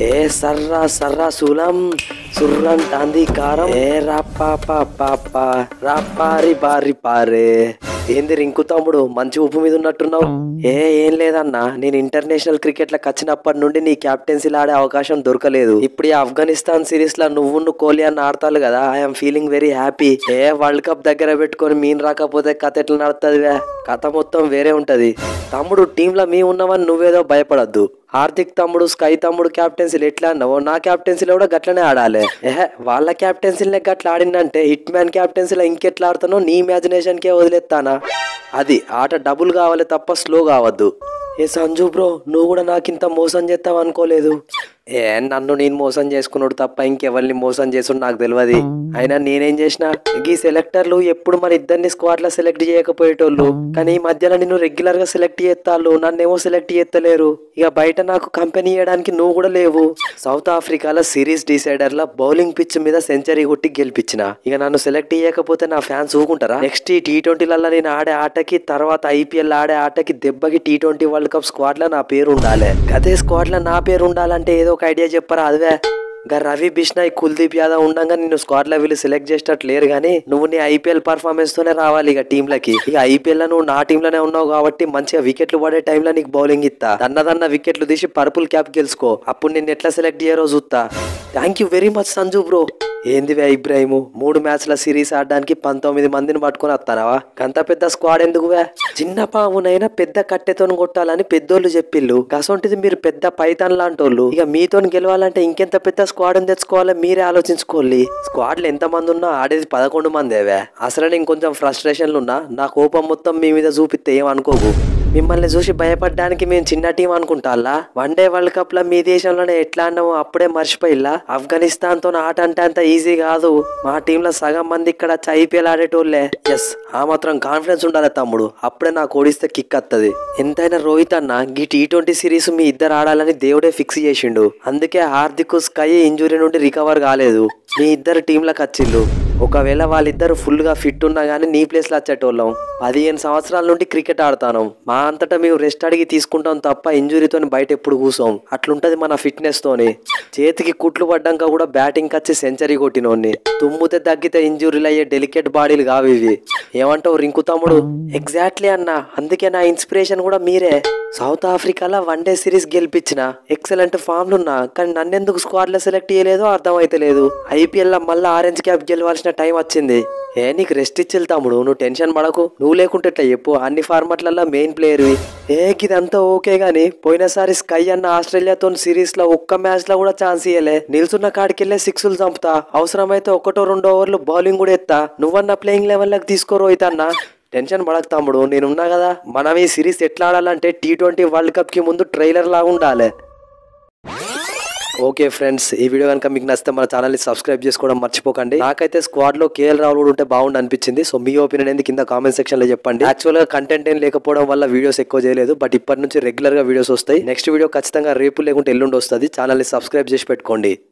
ఏ సర్రా సర్రా సులం సుర్రంటాంది కారం ఏ రాప్పా పాపా రాపారి బారి పారే ఏంది రింకు తమ్ముడు మంచి ఉప్పు మీద ఉన్నట్టున్నావు ఏ ఏం లేదన్నా నేను ఇంటర్నేషనల్ క్రికెట్ లకు వచ్చినప్పటి నుండి నీ క్యాప్టెన్సీలు ఆడే అవకాశం దొరకలేదు ఇప్పుడు ఈ ఆఫ్ఘనిస్తాన్ సిరీస్ లో నువ్వు కోహ్లీ అన్న ఆడతారు కదా I'm feeling very happy a world cup దగ్గర పెట్టుకొని మీన్ రాకపోతే కథ ఎట్లా నడుతుంది కథ మొత్తం వేరే ఉంటది తమ్ముడు టీంలో మీ ఉన్నవని నువ్వేదో భయపడద్దు హార్దిక్ తమ్ముడు స్కై తమ్ముడు క్యాప్టెన్సీలు ఎట్లా అన్నావో నా క్యాప్టెన్సీలో కూడా గట్లనే ఆడాలి ఏహే వాళ్ళ క్యాప్టెన్సీలనే గట్ల ఆడిందంటే హిట్ మ్యాన్ క్యాప్టెన్సీలో ఇంకెట్లా ఆడుతానో నీ ఇమాజినేషన్కే వదిలేస్తానా అది ఆట డబుల్ కావాలి తప్ప స్లో కావద్దు ఏ సంజు బ్రో నువ్వు కూడా నాకింత మోసం చేస్తావు అనుకోలేదు ఏ నన్ను నేను మోసం చేసుకున్నాడు తప్ప ఇంకెవరిని మోసం చేసుడు నాకు తెలియదు అయినా నేనేం చేసిన ఈ సెలెక్టర్లు ఎప్పుడు మన ఇద్దరిని స్క్వాడ్ లో సెలెక్ట్ చేయకపోయేటోళ్ళు కానీ ఈ మధ్యలో నిన్ను రెగ్యులర్ గా సెలెక్ట్ చేస్తాళ్ళు నన్నేమో సెలెక్ట్ చేస్తలేరు ఇక బయట నాకు కంపెనీ ఇవ్వడానికి నువ్వు కూడా లేవు సౌత్ ఆఫ్రికాలో సిరీస్ డిసైడర్ లో బౌలింగ్ పిచ్ మీద సెంచరీ కొట్టి గెలిపించిన ఇక నన్ను సెలెక్ట్ చేయకపోతే నా ఫ్యాన్స్ ఊకుంటారా నెక్స్ట్ ఈ టీ ట్వంటీలలో నేను ఆడే ఆటకి తర్వాత ఐపీఎల్ ఆడే ఆటకి దెబ్బకి T twenty world cup squad లో నా పేరు ఉండాలి అదే స్క్వాడ్ లో నా పేరు ఉండాలంటే ఏదో ఒక ఐడియా చెప్పరా అదే గా రవి బిష్నాయ్ కుల్దీప్ యాదవ్ ఉండగా నిన్ను స్క్వాడ్ లో వీళ్ళు సెలెక్ట్ చేసేటట్టు లేరు కానీ నువ్వు నీ ఐపీఎల్ పర్ఫార్మెన్స్ తోనే రావాలి ఇక టీంలకి ఇక ఐపీఎల్ లో నువ్వు నా టీంలోనే ఉన్నావు కాబట్టి మంచిగా వికెట్లు పడే టైంలో నీకు బౌలింగ్ ఇస్తా దన్నదన్న వికెట్లు తీసి పర్పుల్ క్యాప్ గెలుచుకో అప్పుడు నిన్ను ఎట్లా సెలెక్ట్ చేయరో చూస్తా thank you very much Sanju bro ఏంది వే ఇబ్రాహిము మూడు మ్యాచ్ల సిరీస్ ఆడడానికి పంతొమ్మిది మందిని పట్టుకొని వస్తానవా గంత పెద్ద స్క్వాడ్ ఎందుకు వే చిన్న పామునైనా పెద్ద కట్టెతోని కొట్టాలని పెద్దోళ్ళు చెప్పిళ్ళు గసొంటిది మీరు పెద్ద పైతాన్ లాంటోళ్ళు ఇక మీతోని గెలవాలంటే ఇంకెంత పెద్ద స్క్వాడ్ తెచ్చుకోవాలో మీరే ఆలోచించుకోవాలి స్క్వాడ్లు ఎంత మంది ఉన్నా ఆడేది పదకొండు మందేవే అసలు నేను కొంచెం ఫ్రస్ట్రేషన్లు ఉన్నా నా కోపం మొత్తం మీ మీద చూపిస్తే ఏమనుకోకు మిమ్మల్ని చూసి భయపడడానికి మేము చిన్న టీం అనుకుంటాలా వన్ డే వరల్డ్ కప్ లో మీ దేశంలోనే ఎట్లా అన్నామో అప్పుడే మర్చిపోయిల్లా ఆఫ్ఘనిస్తాన్ తో ఆట అంటే అంత ఈజీ కాదు మా టీంలో సగం మంది ఇక్కడ ఐపీఎల్ ఆడేటోళ్ళే ఎస్ ఆ మాత్రం కాన్ఫిడెన్స్ ఉండాలి తమ్ముడు అప్పుడే నాకు ఓడిస్తే కిక్ వస్తుంది ఎంతైనా రోహిత్ అన్న ఈ టీ ట్వంటీ సిరీస్ మీ ఇద్దరు ఆడాలని దేవుడే ఫిక్స్ చేసిండు అందుకే హార్దిక్ స్కై ఇంజురీ నుండి రికవర్ కాలేదు మీ ఇద్దరు టీంలకు వచ్చిళ్ళు ఒకవేళ వాళ్ళిద్దరు ఫుల్ గా ఫిట్ ఉన్నా గానీ నీ ప్లేస్ లో వచ్చేటోళ్ళం పదిహేను సంవత్సరాల నుండి క్రికెట్ ఆడతాను మా అంతటా మేము రెస్ట్ అడిగి తీసుకుంటాం తప్ప ఇంజురీతో బయట ఎప్పుడు కూసాం అట్లుంటది మన ఫిట్నెస్ తోని చేతికి కుట్లు పడ్డాక కూడా బ్యాటింగ్ వచ్చి సెంచరీ కొట్టినోన్ని తుమ్ముతే తగ్గితే ఇంజురీలు అయ్యే డెలికేట్ బాడీలు కావు ఇవి ఏమంటావు రింకు తమ్ముడు ఎగ్జాక్ట్లీ అన్న అందుకే నా ఇన్స్పిరేషన్ కూడా మీరే సౌత్ ఆఫ్రికాలో వన్ డే సిరీస్ గెలిపించిన ఎక్సలెంట్ ఫామ్లు ఉన్నా కానీ నన్నెందుకు స్క్వాడ్ లో సెలెక్ట్ చేయలేదో అర్థమైతలేదు ఐపీఎల్ లో మళ్ళీ ఆరెంజ్ క్యాప్ గెలవాల్సిన టైం వచ్చింది ఏ నీకు రెస్ట్ ఇచ్చేది తమ్ముడు నువ్వు టెన్షన్ పడకు నువ్వు లేకుంటే ఇట్లా చెప్పు అన్ని ఫార్మాట్లలో మెయిన్ ప్లేయర్వి ఏ ఇదంతా ఓకే గానీ పోయినసారి స్కై అన్న ఆస్ట్రేలియాతో సిరీస్ లో ఒక్క మ్యాచ్ లో కూడా ఛాన్స్ ఇయ్యలే నిల్చున్న కాడికెళ్ళే సిక్స్లు చంపుతా అవసరమైతే ఒకటో రెండో ఓవర్లు బౌలింగ్ కూడా ఎత్తా నువ్వన్న ప్లేయింగ్ లెవెల్ లకు తీసుకోరు అన్న టెన్షన్ పడక తమ్ముడు నేనున్నా కదా మనం ఈ సిరీస్ ఎట్లా ఆడాలంటే టీ ట్వంటీ వరల్డ్ కప్ కి ముందు ట్రైలర్ లాగా ఉండాలి ఓకే ఫ్రెండ్స్ ఈ వీడియో కనుక మీకు నచ్చితే మన ఛానల్ ని సబ్స్క్రైబ్ చేసుకోవడం మర్చిపోకండి నాకైతే స్క్వాడ్ లో కేఎల్ రాహుల్ కూడా ఉంటే బాగుండు అనిపించింది సో మీ ఒపీనియన్ ఏంది కింద కామెంట్ సెక్షన్ లో చెప్పండి యాక్చువల్ గా కంటెంట్ ఏం లేకపోవడం వల్ల వీడియోస్ ఎక్కువ చేయలేదు బట్ ఇప్పటి నుంచి రెగ్యులర్ గా వీడియోస్ వస్తాయి నెక్స్ట్ వీడియో ఖచ్చితంగా రేపు లేకుంటే ఎల్లుండి వస్తుంది ఛానల్ ని సబ్స్క్రైబ్ చేసి పెట్టుకోండి